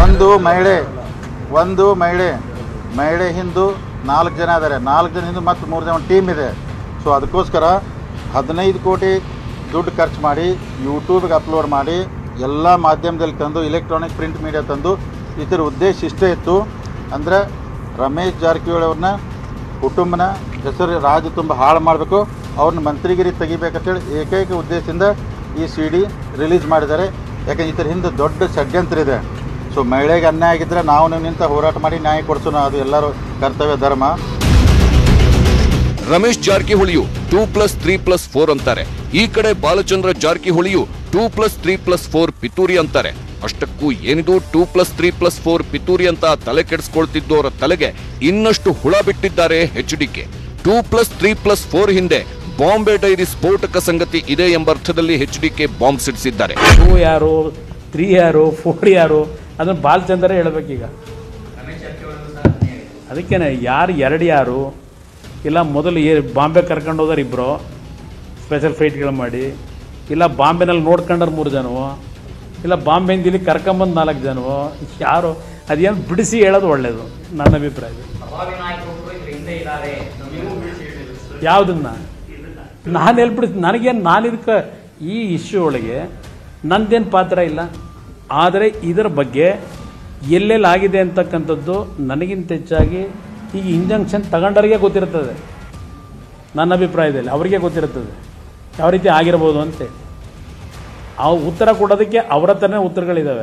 ಒಂದು ಮಹಿಳೆ ಒಂದು ಮಹಿಳೆ ಮಹಿಳೆ ಹಿಂದೂ ನಾಲ್ಕು ಜನ ಇದ್ದಾರೆ ನಾಲ್ಕು ಜನ ಹಿಂದೂ ಮತ್ತು ಮೂರು ಜನ ಟೀಮ್ ಇದೆ ಸೊ ಅದಕ್ಕೋಸ್ಕರ ಹದಿನೈದು ಕೋಟಿ ದುಡ್ಡು ಖರ್ಚು ಮಾಡಿ ಯೂಟ್ಯೂಬ್ಗೆ ಅಪ್ಲೋಡ್ ಮಾಡಿ ಎಲ್ಲ ಮಾಧ್ಯಮದಲ್ಲಿ ತಂದು ಇಲೆಕ್ಟ್ರಾನಿಕ್ ಪ್ರಿಂಟ್ ಮೀಡಿಯಾ ತಂದು ಇದರ ಉದ್ದೇಶ ಇಷ್ಟೇ ಇತ್ತು ಅಂದರೆ ರಮೇಶ್ ಜಾರಕಿಹೊಳಿ ಅವ್ರನ್ನ ಕುಟುಂಬನ ಹೆಸರು ರಾಜ್ಯ ತುಂಬ ಹಾಳು ಮಾಡಬೇಕು ಅವ್ರನ್ನ ಮಂತ್ರಿಗಿರಿ ತೆಗಿಬೇಕಂತೇಳಿ ಏಕೈಕ ಉದ್ದೇಶದಿಂದ ಈ ಸಿ ಡಿ ರಿಲೀಸ್ ಮಾಡಿದ್ದಾರೆ ಯಾಕಂದ್ರೆ ಇದರ ಹಿಂದೆ ದೊಡ್ಡ ಷಡ್ಯಂತ್ರ ಇದೆ ಸೊ ಮಹಿಳೆಗೆ ಅನ್ಯಾಯ ಆಗಿದ್ದರೆ ನಾವು ನೀವು ನಿಂತ ಹೋರಾಟ ಮಾಡಿ ನ್ಯಾಯ ಕೊಡಿಸೋಣ ಅದು ಎಲ್ಲರೂ ಕರ್ತವ್ಯ ಧರ್ಮ ರಮೇಶ್ ಜಾರಕಿಹೊಳಿಯು two plus three plus four ಅಂತಾರೆ ಈ ಕಡೆ ಬಾಲಚಂದ್ರ ಜಾರಕಿಹೊಳಿಯು two plus three plus four ಪಿತೂರಿ ಅಂತಾರೆ ಅಷ್ಟಕ್ಕೂ ಏನಿದು two plus three plus four ಪಿತೂರಿ ಅಂತ ತಲೆ ಕೆಡಿಸ್ಕೊಳ್ತಿದ್ದವರ ತಲೆಗೆ ಇನ್ನಷ್ಟು ಹುಳ ಬಿಟ್ಟಿದ್ದಾರೆ H DK two plus three plus four ಹಿಂದೆ ಬಾಂಬೆ ಡೈರಿ ಸ್ಫೋಟಕ ಸಂಗತಿ ಇದೆ ಎಂಬ ಅರ್ಥದಲ್ಲಿ ಎಚ್ ಡಿಕೆ ಬಾಂಬ್ ಸಿಡಿಸಿದ್ದಾರೆ ಟೂ ಯಾರು ತ್ರೀ ಯಾರು ಫೋರ್ ಯಾರು ಅದನ್ನು ಬಾಲಚಂದ್ರ ಹೇಳ್ಬೇಕೀಗ ಅದಕ್ಕೇನೆ ಯಾರು ಎರಡು ಯಾರು ಇಲ್ಲ ಮೊದಲು ಏ ಬಾಂಬೆ ಕರ್ಕೊಂಡು ಹೋದಾರ ಇಬ್ಬರು ಸ್ಪೆಷಲ್ ಫ್ಲೈಟ್ಗಳು ಮಾಡಿ ಇಲ್ಲ ಬಾಂಬೆನಲ್ಲಿ ನೋಡ್ಕೊಂಡಾರ ಮೂರು ಜನವು ಇಲ್ಲ ಬಾಂಬೆಯಿಂದ ಇಲ್ಲಿ ಕರ್ಕೊಂಬಂದು ನಾಲ್ಕು ಜನವು ಯಾರು ಅದೇನು ಬಿಡಿಸಿ ಹೇಳೋದು ಒಳ್ಳೆಯದು ನನ್ನ ಅಭಿಪ್ರಾಯ ಯಾವುದನ್ನ ನಾನು ಎಲ್ಲಿ ಬಿಡಿಸ್ ನನಗೇನು ನಾನು ಇದಕ್ಕೆ ಈ ಇಶ್ಯೂ ಒಳಗೆ ನಂದೇನು ಪಾತ್ರ ಇಲ್ಲ ಆದರೆ ಇದರ ಬಗ್ಗೆ ಎಲ್ಲೆಲ್ಲಿ ಆಗಿದೆ ಅಂತಕ್ಕಂಥದ್ದು ನನಗಿಂತ ಹೆಚ್ಚಾಗಿ ಈಗ ಇಂಜಂಕ್ಷನ್ ತಗೊಂಡವರಿಗೆ ಗೊತ್ತಿರ್ತದೆ ನನ್ನ ಅಭಿಪ್ರಾಯದಲ್ಲಿ ಅವರಿಗೆ ಗೊತ್ತಿರುತ್ತದೆ ಯಾವ ರೀತಿ ಆಗಿರ್ಬೋದು ಅಂತೇಳಿ ಆ ಉತ್ತರ ಕೊಡೋದಕ್ಕೆ ಅವರ ಹತ್ರನೇ ಉತ್ತರಗಳಿದ್ದಾವೆ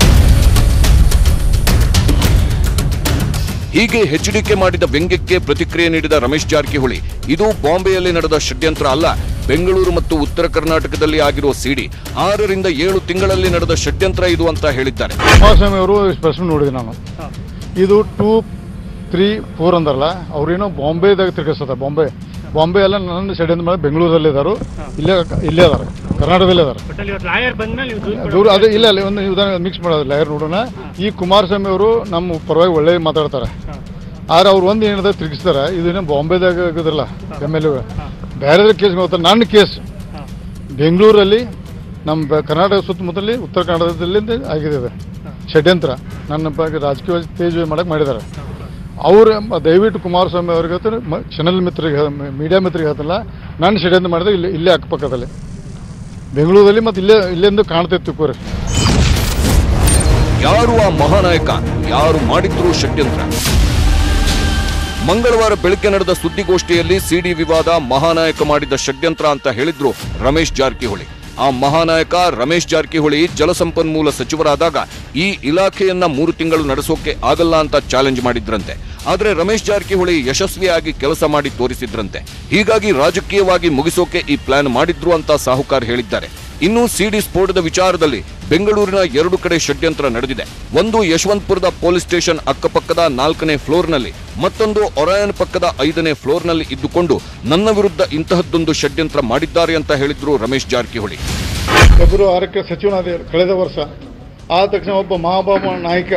ಹೀಗೆ ಎಚ್ಡಿಕೆ ಮಾಡಿದ ವ್ಯಂಗ್ಯಕ್ಕೆ ಪ್ರತಿಕ್ರಿಯೆ ನೀಡಿದ ರಮೇಶ್ ಜಾರಕಿಹೊಳಿ ಇದು ಬಾಂಬೆಯಲ್ಲಿ ನಡೆದ ಷಡ್ಯಂತ್ರ ಅಲ್ಲ ಬೆಂಗಳೂರು ಮತ್ತು ಉತ್ತರ ಕರ್ನಾಟಕದಲ್ಲಿ ಆಗಿರುವ ಸಿಡಿ ಆರರಿಂದ ಏಳು ತಿಂಗಳಲ್ಲಿ ನಡೆದ ಷಡ್ಯಂತ್ರ ಇದು ಅಂತ ಹೇಳಿದ್ದಾರೆ ಕುಮಾರಸ್ವಾಮಿ ಅವರು ಪ್ರಶ್ನೆ ನೋಡಿದೆ ನಾನು ಇದು ಟೂ ತ್ರೀ ಫೋರ್ ಅಂದಾರಲ್ಲ ಅವ್ರೇನೋ ಬಾಂಬೆದಾಗ ತಿರ್ಗಿಸ್ತದ ಬಾಂಬೆ ಬಾಂಬೆ ಎಲ್ಲ ನನ್ನ ಷಡ್ಯಂತ್ರ ಮಾಡಿ ಬೆಂಗಳೂರಲ್ಲಿ ಇದಾರು ಇಲ್ಲೇ ಇಲ್ಲೇ ಅದಾರೆ ಕರ್ನಾಟಕದಲ್ಲೇ ಅದಾರೆ ದೂರ ಅದೇ ಇಲ್ಲ ಅಲ್ಲಿ ಒಂದು ಉದಾಹರಣೆ ಮಿಕ್ಸ್ ಮಾಡೋದು ಲಾಯರ್ ನೋಡೋಣ ಈ ಕುಮಾರಸ್ವಾಮಿ ಅವರು ನಮ್ಮ ಪರವಾಗಿ ಒಳ್ಳೆ ಮಾತಾಡ್ತಾರೆ ಆದ್ರೆ ಅವ್ರು ಒಂದು ಏನಿದೆ ತಿರುಗಿಸ್ತಾರೆ ಇದನ್ನ ಬಾಂಬೆದಾಗ ಆಗಿದ್ರಲ್ಲ ಎಮ್ ಎಲ್ ಎ ಬೇರೆ ಕೇಸ್ ಹೋಗ್ತಾರೆ ನನ್ನ ಕೇಸ್ ಬೆಂಗಳೂರಲ್ಲಿ ನಮ್ಮ ಬ- ಕರ್ನಾಟಕ ಸುತ್ತಮುತ್ತಲಿ ಉತ್ತರ ಕನ್ನಡದಲ್ಲಿ ಆಗಿದೆ ಇದು. ಷಡ್ಯಂತ್ರ ನನ್ನ ಬಗ್ಗೆ ರಾಜಕೀಯ ತೇಜ್ ಮಾಡಕ್ಕೆ ಮಾಡಿದ್ದಾರೆ ಅವ್ರು ಮ- ದಯವಿಟ್ಟು ಕುಮಾರಸ್ವಾಮಿ ಅವ್ರಿಗೆ ಹೇಳ್ತಾರೆ ಚಾನಲ್ ಮಿತ್ರಿಗೆ ಮೀಡಿಯಾ ಮಿತ್ರಿಗೆ ಹೇಳ್ತಲ್ಲ ನಾನು ಷಡ್ಯಂತ್ರ ಮಾಡಿದ್ರೆ ಇಲ್ಲಿ ಇಲ್ಲೇ ಅಕ್ಕಪಕ್ಕದಲ್ಲಿ ಬೆಂಗಳೂರಲ್ಲಿ ಮತ್ತು ಇಲ್ಲೇ ಇಲ್ಲಿಂದ ಕಾಣ್ತೈತಿ ಕೋರಿ ಯಾರು ಆ ಮಹಾನಾಯಕ ಯಾರು ಮಾಡಿದ್ರು ಷಡ್ಯಂತ್ರ ಮಂಗಳವಾರ ಬೆಳಗ್ಗೆ ನಡೆದ ಸುದ್ದಿಗೋಷ್ಠಿಯಲ್ಲಿ ಸಿಡಿ ವಿವಾದ ಮಹಾನಾಯಕ ಮಾಡಿದ ಷಡ್ಯಂತ್ರ ಅಂತ ಹೇಳಿದ್ರು ರಮೇಶ್ ಜಾರಕಿಹೊಳಿ ಆ ಮಹಾನಾಯಕ ರಮೇಶ್ ಜಾರಕಿಹೊಳಿ ಜಲಸಂಪನ್ಮೂಲ ಸಚಿವರಾದಾಗ ಈ ಇಲಾಖೆಯನ್ನ ಮೂರು ತಿಂಗಳು ನಡೆಸೋಕೆ ಆಗಲ್ಲ ಅಂತ ಚಾಲೆಂಜ್ ಮಾಡಿದ್ರಂತೆ ಆದ್ರೆ ರಮೇಶ್ ಜಾರಕಿಹೊಳಿ ಯಶಸ್ವಿಯಾಗಿ ಕೆಲಸ ಮಾಡಿ ತೋರಿಸಿದ್ರಂತೆ ಹೀಗಾಗಿ ರಾಜಕೀಯವಾಗಿ ಮುಗಿಸೋಕೆ ಈ ಪ್ಲಾನ್ ಮಾಡಿದ್ರು ಅಂತ ಸಾಹುಕಾರ್ ಹೇಳಿದ್ದಾರೆ ಇನ್ನು ಸಿಡಿ ಸ್ಫೋಟದ ವಿಚಾರದಲ್ಲಿ ಬೆಂಗಳೂರಿನ ಎರಡು ಕಡೆ ಷಡ್ಯಂತ್ರ ನಡೆದಿದೆ ಒಂದು ಯಶವಂತಪುರದ ಪೊಲೀಸ್ ಸ್ಟೇಷನ್ ಅಕ್ಕಪಕ್ಕದ ನಾಲ್ಕನೇ ಫ್ಲೋರ್ನಲ್ಲಿ ಮತ್ತೊಂದು ಒರಾಯನ್ ಪಕ್ಕದ ಐದನೇ ಫ್ಲೋರ್ನಲ್ಲಿ ಇದ್ದುಕೊಂಡು ನನ್ನ ವಿರುದ್ಧ ಇಂತಹದ್ದೊಂದು ಷಡ್ಯಂತ್ರ ಮಾಡಿದ್ದಾರೆ ಅಂತ ಹೇಳಿದ್ರು ರಮೇಶ್ ಜಾರಕಿಹೊಳಿ ಫೆಬ್ರವರಿ ಆರಕ್ಕೆ ಸಚಿವನಾದ ಕಳೆದ ವರ್ಷ ಆದ ತಕ್ಷಣ ಒಬ್ಬ ಮಹಾಬಾಮ ನಾಯಕ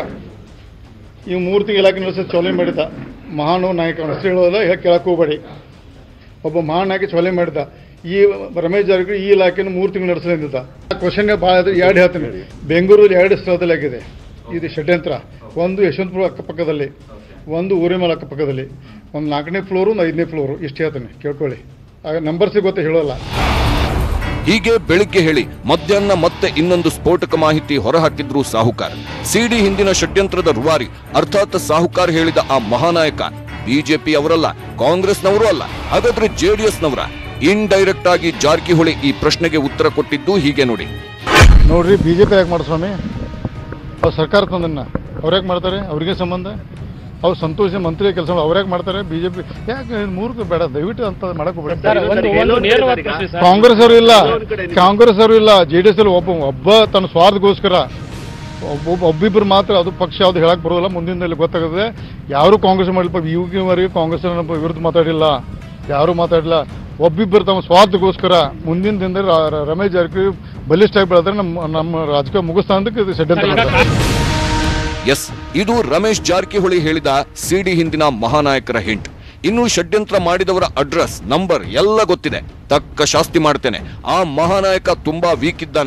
ಈ ಮೂರು ತಿಂಗಳ ಇಲಾಖೆ ನಡೆಸಿ ಚೋಲೆ ಮಾಡಿದ ಮಹಾನು ನಾಯಕ ಹೆಸರು ಹೇಳೋದಿಲ್ಲ ಹೇಳಿ ಕೇಳಕ್ಕೆ ಹೋಗಬೇಡಿ ಒಬ್ಬ ಮಹಾನ್ ನಾಯಕ ಚೋಲೆ ಮಾಡಿದ ಈ ರಮೇಶ್ ಜಾರಕಿಹೊಳಿ ಈ ಇಲಾಖೆಯನ್ನು ಮೂರು ತಿಂಗಳು ನಡೆಸಲಿದ್ದ ಕ್ವಶನ್ ಭಾಳ ಇದೆ ಎರಡು ಹೇಳ್ತೀನಿ ಬೆಂಗಳೂರಲ್ಲಿ ಎರಡು ಸ್ಥಳದಲ್ಲಿ ಆಗಿದೆ ಇದು ಷಡ್ಯಂತ್ರ ಒಂದು ಯಶವಂತಪುರ ಅಕ್ಕಪಕ್ಕದಲ್ಲಿ ಒಂದು ಊರಿಮಲ್ ಅಕ್ಕಪಕ್ಕದಲ್ಲಿ ಒಂದು ನಾಲ್ಕನೇ ಫ್ಲೋರು ಒಂದು ಐದನೇ ಫ್ಲೋರು ಇಷ್ಟು ಹೇಳ್ತೀನಿ ಕೇಳ್ಕೊಳ್ಳಿ ಆಗ ನಂಬರ್ಸಿಗೆ ಗೊತ್ತ ಹೇಳೋಲ್ಲ ಹೀಗೆ ಬೆಳಿಗ್ಗೆ ಹೇಳಿ ಮಧ್ಯಾಹ್ನ ಮತ್ತೆ ಇನ್ನೊಂದು ಸ್ಫೋಟಕ ಮಾಹಿತಿ ಹೊರಹಾಕಿದ್ರು ಸಾಹುಕಾರ್ ಸಿಡಿ ಹಿಂದಿನ ಷಡ್ಯಂತ್ರದ ರುವಾರಿ ಅರ್ಥಾತ್ ಸಾಹುಕಾರ್ ಹೇಳಿದ ಆ ಮಹಾನಾಯಕ ಬಿಜೆಪಿ ಅವರಲ್ಲ ಕಾಂಗ್ರೆಸ್ನವರು ಅಲ್ಲ ಹಾಗಾದ್ರೆ ಜೆಡಿಎಸ್ನವರ ಇನ್ಡೈರೆಕ್ಟ್ ಆಗಿ ಜಾರಕಿಹೊಳಿ ಈ ಪ್ರಶ್ನೆಗೆ ಉತ್ತರ ಕೊಟ್ಟಿದ್ದು ಹೀಗೆ ನೋಡಿ ನೋಡ್ರಿ ಬಿ ಜೆ ಪಿ ಯಾಕೆ ಮಾಡ್ತಾರೆ ಸ್ವಾಮಿ ಅವ್ರು ಸರ್ಕಾರ ತಂದನ್ನ ಅವ್ರು ಯಾಕೆ ಮಾಡ್ತಾರೆ ಅವ್ರಿಗೆ ಸಂಬಂಧ ಅವ್ರು ಸಂತೋಷ ಮಂತ್ರಿ ಕೆಲಸ ಅವ್ರು ಯಾಕೆ ಮಾಡ್ತಾರೆ ಬಿ ಜೆ ಪಿ ಯಾಕೆ ಇದು ಮೂರ್ಖ ಬೇಡ ದಯವಿಟ್ಟು ಅಂತ ಮಾಡಕ್ಕೆ ಹೋಗ್ಬೇಡಿ ಕಾಂಗ್ರೆಸ್ ಅವರು ಇಲ್ಲ ಕಾಂಗ್ರೆಸ್ ಅವರು ಇಲ್ಲ ಜೆ ಡಿ ಎಸ್ ಅಲ್ಲಿ ಒಬ್ಬ ಒಬ್ಬ ತನ್ನ ಸ್ವಾರ್ಥಗೋಸ್ಕರ ಒಬ್ಬೊಬ್ಬ ಒಬ್ಬಿಬ್ಬರು ಮಾತ್ರ ಅದು ಪಕ್ಷ ಯಾವ್ದು ಹೇಳಕ್ ಬರೋದಿಲ್ಲ ಮುಂದಿನ ದಿನದಲ್ಲಿ ಗೊತ್ತಾಗುತ್ತೆ ಯಾರು ಕಾಂಗ್ರೆಸ್ ಮಾಡಿಲ್ಪ ಯುವಕರಿಗೆ ಕಾಂಗ್ರೆಸ್ ವಿರುದ್ಧ ಮಾತಾಡಿಲ್ಲ ಯಾರು ಮಾತಾಡಿಲ್ಲ ಒಬ್ಬಿಬ್ಬರು ತಮ್ಮ ಸ್ವಾರ್ಥಗೋಸ್ಕರ ಮುಂದಿನ ದಿನದಲ್ಲಿ ರ- ರ- ರಮೇಶ್ ಜಾರಕಿಹೊಳಿ ಬಲಿಷ್ಠ ಆಗಿ ಬೆಳೆದ್ರೆ ನಮ್ಮ ನಮ್ಮ ರಾಜಕೀಯ ಮುಗಿಸ್ತಾನದಕ್ಕೆ ಇದು ಷಡ್ಯಂತ್ರ ಮಾಡ್ತಾರೆ. ಎಸ್ ಇದು ರಮೇಶ್ ಜಾರಕಿಹೊಳಿ ಹೇಳಿದ ಸಿಡಿ ಹಿಂದಿನ ಮಹಾನಾಯಕರ ಹಿಂಟ್ ಇನ್ನು ಷಡ್ಯಂತ್ರ ಮಾಡಿದವರ ಅಡ್ರೆಸ್ ನಂಬರ್ ಎಲ್ಲ ಗೊತ್ತಿದೆ ತಕ್ಕ ಶಾಸ್ತಿ ಮಾಡ್ತೇನೆ ಆ ಮಹಾನಾಯಕ ತುಂಬಾ ವೀಕ್ ಇದ್ದಾನೆ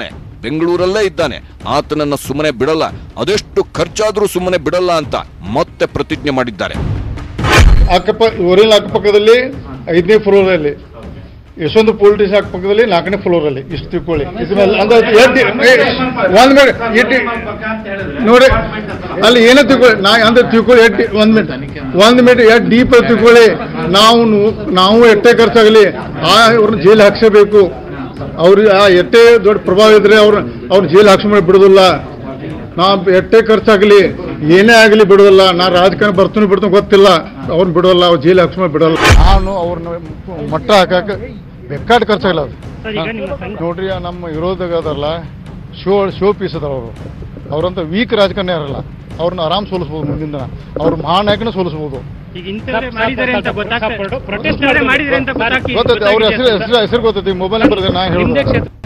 ಬೆಂಗಳೂರಲ್ಲೇ ಇದ್ದಾನೆ ಆತನನ್ನ ಸುಮ್ಮನೆ ಬಿಡಲ್ಲ ಅದೆಷ್ಟು ಖರ್ಚಾದ್ರೂ ಸುಮ್ಮನೆ ಬಿಡಲ್ಲ ಅಂತ ಮತ್ತೆ ಪ್ರತಿಜ್ಞೆ ಮಾಡಿದ್ದಾರೆ ಅಕ್ಕಪ ಊರಿನ ಅಕ್ಕಪಕ್ಕದಲ್ಲಿ ಐದನೇ ಫ್ಲೋರಲ್ಲಿ ಯಶವಂತ ಪೊಲಿಟಿಸ್ ಅಕ್ಕಪಕ್ಕದಲ್ಲಿ ನಾಲ್ಕನೇ ಫ್ಲೋರಲ್ಲಿ ಇಷ್ಟು ತಿಳ್ಕೊಳ್ಳಿ ಇದ್ರ ಮೇಲೆ ಅಂದ್ರೆ ಎಷ್ಟ್ ಏ, ಒಂದ್ ಮಿನಿಟ್ ಇಟ್ಟು ನೋಡಿ ಅಲ್ಲಿ ಏನೋ ತಿಳ್ಕೊಳ್ಳಿ ನಾ ಅಂದ್ರೆ ತಿಳ್ಕೊಳ್ಳಿ ಎಟ್ ಒಂದ್ ಮಿನಿಟ್ ಒಂದ್ ಮಿನಿಟ್ ಎಷ್ಟು ಡೀಪ್ ತಿಳ್ಕೊಳ್ಳಿ ನಾವು ನಾವು ಎಷ್ಟೇ ಖರ್ಚಾಗಲಿ ಆ ಅವ್ರನ್ನ ಜೈಲು ಹಾಕ್ಸಬೇಕು ಅವ್ರಿಗೆ ಆ ಎಷ್ಟೇ ದೊಡ್ಡ ಪ್ರಭಾವ ಇದ್ರೆ ಅವ್ರ ಅವ್ರ ಜೈಲು ಹಾಕ್ಸ್ಕೊಂಡು ಬಿಡೋದಿಲ್ಲ ನಾ ಎಷ್ಟೇ ಖರ್ಚಾಗಲಿ ಏನೇ ಆಗಲಿ ಬಿಡೋದಿಲ್ಲ ನಾ ರಾಜಕಾರಣ ಬರ್ತೀನಿ ಬಿಡ್ತೀನಿ ಗೊತ್ತಿಲ್ಲ ಅವ್ರನ್ನ ಬಿಡೋಲ್ಲ ಅವ್ರು ಜೈಲು ಹಾಕ್ಸ್ಕೊಂಡು ಬಿಡೋಲ್ಲ ನಾನು ಅವ್ರನ್ನ ಮಟ್ಟ ಹಾಕಕ್ಕೆ ಬೇಕಾದ ಖರ್ಚಾಗಲ್ಲ ಅದು ನೋಡ್ರಿ ಆ ನಮ್ಮ ವಿರೋಧದಾಗ ಅದಲ್ಲ ಶೋ ಶೋ ಪೀಸ್ ಅದಾರ ಅವರು ಅವ್ರಂತ ವೀಕ್ ರಾಜಕಾರಣ ಇರಲ್ಲ ಅವ್ರನ್ನ ಆರಾಮ್ ಸೋಲಿಸ್ಬೋದು ಮುಂದಿನ ದಿನ ಅವ್ರ ಮಹಾನಾಯಕನ ಸೋಲಿಸ್ಬೋದು ಈಗ ಇಂಥವ್ರೆ ಮಾಡಿದ್ದಾರೆ ಅಂತ ಗೊತ್ತಾಗ್ತದೆ ಪ್ರೊಟೆಸ್ಟ್ ಮಾಡಿದ್ರೆ ಅಂತ ಗೊತ್ತಾಗ್ತಿ- ಗೊತ್ತೈತೆ ಅವ್ರ ಹೆಸರು ಗೊತ್ತಾಗಿದೆ ಹೆಸರು ಹೆಸರು ಗೊತ್ತೈತಿ ಮೊಬೈಲ್ ನಂಬರ್ ಇದೆ ನಾ ನಿಮ್ದೇ ಹೇಳೋದು ಕ್ಷೇತ್ರ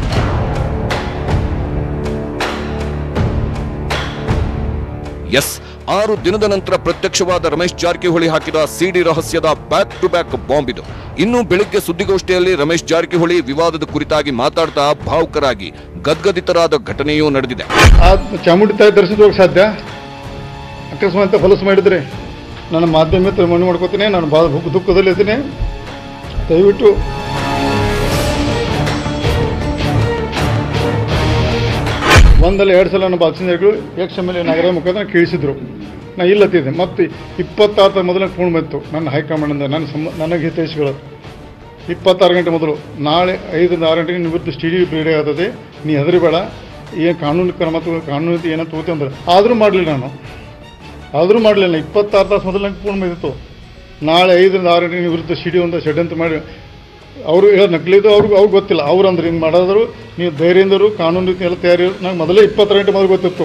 ಎಸ್ ಆರು ದಿನದ ನಂತರ ಪ್ರತ್ಯಕ್ಷವಾದ ರಮೇಶ್ ಜಾರಕಿಹೊಳಿ ಹಾಕಿದ ಸಿಡಿ ರಹಸ್ಯದ ಬ್ಯಾಕ್ ಟು ಬ್ಯಾಕ್ ಬಾಂಬ್ ಇದು ಇನ್ನು ಬೆಳಿಗ್ಗೆ ಸುದ್ದಿಗೋಷ್ಠಿಯಲ್ಲಿ ರಮೇಶ್ ಜಾರಕಿಹೊಳಿ ವಿವಾದದ ಕುರಿತಾಗಿ ಮಾತಾಡ್ತಾ ಭಾವುಕರಾಗಿ ಗದ್ಗದಿತರಾದ ಘಟನೆಯೂ ನಡೆದಿದೆ ಆ ಚಾಮುಂಡಿ ತಾಯಿ ದರ್ಶನ ಹೋಗಕ್ಕೆ ಸಾಧ್ಯ ಅಕಸ್ಮಾತ್ ಹೊಲಸು ಮಾಡಿದರೆ ನನ್ನ ಮಾಧ್ಯಮ ಮಣ್ಣು ಮಾಡ್ಕೋತೀನಿ ನಾನು ಭಾಳ ದುಃಖ- ದುಃಖದಲ್ಲಿದ್ದೀನಿ ದಯವಿಟ್ಟು ಒಂದಲ್ಲ ಎರಡು ಸಲ ನಮ್ಮ ಬಾಕ್ಸಿಂಜರ್ಗಳು ಎಕ್ಸ್ ಎಮ್ ಎಲ್ ಎ ನಗರ ಮುಖಾಂತರ ಕೇಳಿಸಿದ್ರು ನಾ ಇಲ್ಲತ್ತಿದ್ದೆ ಮತ್ತು ಇಪ್ಪತ್ತಾರು ಮೊದಲ ಫೋನ್ ಬಂತು ನನ್ನ ಹೈಕಮಾಂಡಿಂದ ನನ್ನ ಸಮ ನನಗೆ ಹಿತೈಷಿಗಳು ಇಪ್ಪತ್ತಾರು ಗಂಟೆ ಮೊದಲು ನಾಳೆ ಐದರಿಂದ ಆರು ಗಂಟೆಗೆ ನಿವೃತ್ತಿ ಸ್ಟುಡಿಯೋ ಬಿಡುಗಡೆ ಆಗ್ತದೆ ನೀ ಹೆದರಿಬೇಡ ಏನು ಕಾನೂನು ಕ್ರಮ ತಗೋ ಕಾನೂನು ರೀತಿ ಏನೋ ತಗೋತಿ ಅಂದ್ರೆ ಆದರೂ ಮಾಡಲಿಲ್ಲ ನಾನು ಆದರೂ ಮಾಡಲಿಲ್ಲ ಇಪ್ಪತ್ತಾರು ತಾಸು ಮೊದಲು ನಂಗೆ ಫೋನ್ ಬಂದಿತ್ತು ನಾಳೆ ಐದರಿಂದ ಆರು ಗಂಟೆಗೆ ನಿವೃತ್ತಿ ಸ್ಟುಡಿಯೋ ಅಂತ ಷಡ್ಯಂತ್ರ ಮಾಡಿ ಅವರು ಹೇಳೋದು ನಕಲಿದ್ದು ಅವ್ರಿಗೆ ಅವ್ರಿಗೆ ಗೊತ್ತಿಲ್ಲ ಅವ್ರು ಅಂದ್ರೆ ಹಿಂಗೆ ಮಾಡೋದ್ರು ನೀವು ಧೈರ್ಯದಿಂದರು ಕಾನೂನು ರೀತಿ ಎಲ್ಲ ತಯಾರಿ ನಂಗೆ ಮೊದಲೇ ಇಪ್ಪತ್ತಾರು ಗಂಟೆ ಮೊದಲು ಗೊತ್ತಿತ್ತು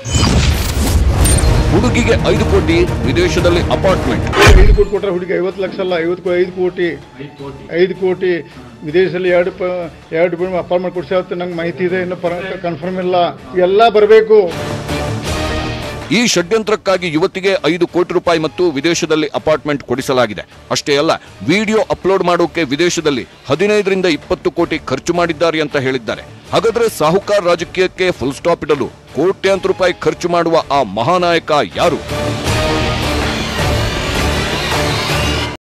ಹುಡುಗಿಗೆ ಐದು ಕೋಟಿ ವಿದೇಶದಲ್ಲಿ ಅಪಾರ್ಟ್ಮೆಂಟ್ ಐದು ಕೋಟಿ ಕೊಟ್ಟರೆ ಹುಡುಗಿ ಐವತ್ತು ಲಕ್ಷ ಅಲ್ಲ ಐವತ್ತು ಕೋ- ಐದು ಕೋಟಿ ಐದು ಕೋಟಿ ವಿದೇಶದಲ್ಲಿ ಎರಡು ಪ ಎರಡು ಬಿಡ್ ಅಪಾರ್ಟ್ಮೆಂಟ್ ಕೊಡ್ಸಾವತ್ತು ನಂಗೆ ಮಾಹಿತಿ ಇದೆ ಇನ್ನು ಪರ ಕನ್ಫರ್ಮ್ ಇಲ್ಲ ಎಲ್ಲ ಬರಬೇಕು ಈ ಷಡ್ಯಂತ್ರಕ್ಕಾಗಿ ಯುವತಿಗೆ ಐದು ಕೋಟಿ ರೂಪಾಯಿ ಮತ್ತು ವಿದೇಶದಲ್ಲಿ ಅಪಾರ್ಟ್ಮೆಂಟ್ ಕೊಡಿಸಲಾಗಿದೆ ಅಷ್ಟೇ ಅಲ್ಲ ವಿಡಿಯೋ ಅಪ್ಲೋಡ್ ಮಾಡೋಕೆ ವಿದೇಶದಲ್ಲಿ ಹದಿನೈದರಿಂದ ಇಪ್ಪತ್ತು ಕೋಟಿ ಖರ್ಚು ಮಾಡಿದ್ದಾರೆ ಅಂತ ಹೇಳಿದ್ದಾರೆ ಹಾಗಾದ್ರೆ ಸಾಹುಕಾರ ರಾಜಕೀಯಕ್ಕೆ ಫುಲ್ ಸ್ಟಾಪ್ ಇಡಲು ಕೋಟ್ಯಾಂತರ ರೂಪಾಯಿ ಖರ್ಚು ಮಾಡುವ ಆ ಮಹಾನಾಯಕ ಯಾರು